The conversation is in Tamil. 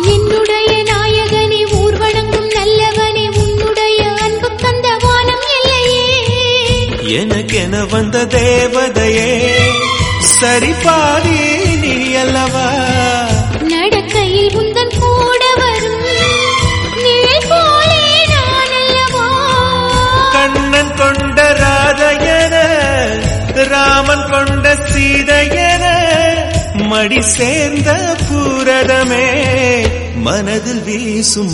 என்னுடைய நாயகனே ஊர்வலங்கும் நல்லவனே உன்னுடைய அன்பு கந்த வானம் இல்லையே எனக்கென வந்த தேவதையே சரி பாதி நீ அல்லவா நடக்கையில் உந்தன் கூட வரும் நிழல் போலே நான் அல்லவா கண்ணன் கொண்ட ராதையன ராமன் கொண்ட சீதையன மடி சேர்ந்த பூரதமே மனதில் வீசும்